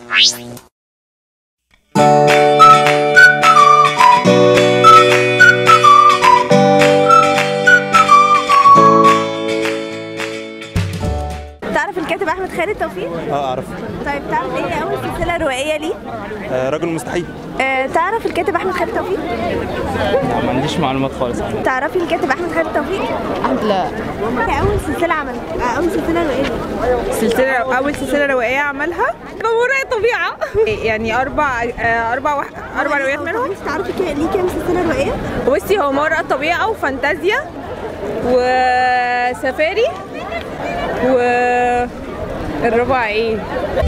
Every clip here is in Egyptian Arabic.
تعرف الكاتب احمد خالد توفيق اه اعرف طيب تعرف ايه هي اول سلسله روائيه ليه آه رجل مستحيل آه تعرف الكاتب احمد خالد توفيق ما عنديش معلومات خالص عنه تعرفي الكاتب احمد خالد توفيق لا هي اول سلسله عملت آه اول سلسله روائيه ليه سلسلة أول سلسلة روائية عملها مامورة الطبيعة يعني أربع آه، أربع وح... أربع روايات منهم انت تعرفي كا- ليه كام سلسله روائيه بصي هو ما وراء الطبيعة وفانتازيا وسفاري و الرابع ايه؟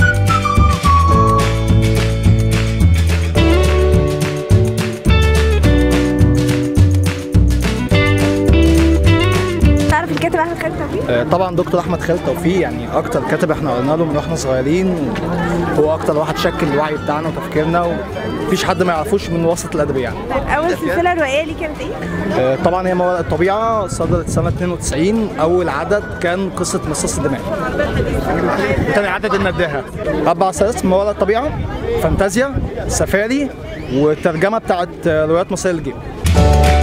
تعرف الكاتب احمد خالد توفيق آه، طبعا دكتور احمد خالد توفيق يعني اكتر كاتب احنا قرينا له من واحنا صغيرين هو اكتر واحد شكل الوعي بتاعنا وتفكيرنا ومفيش حد ما يعرفوش من وسط الادبيه يعني طيب اول سلسله روائيه ليه كانت ايه آه، طبعا هي ما وراء الطبيعه صدرت سنه 92 اول عدد كان قصه مصاص الدماء وتاني عدد النداهه اربع سلاسل ما وراء الطبيعه فانتازيا سفاري والترجمه بتاعت آه، روايات مصريه الجيم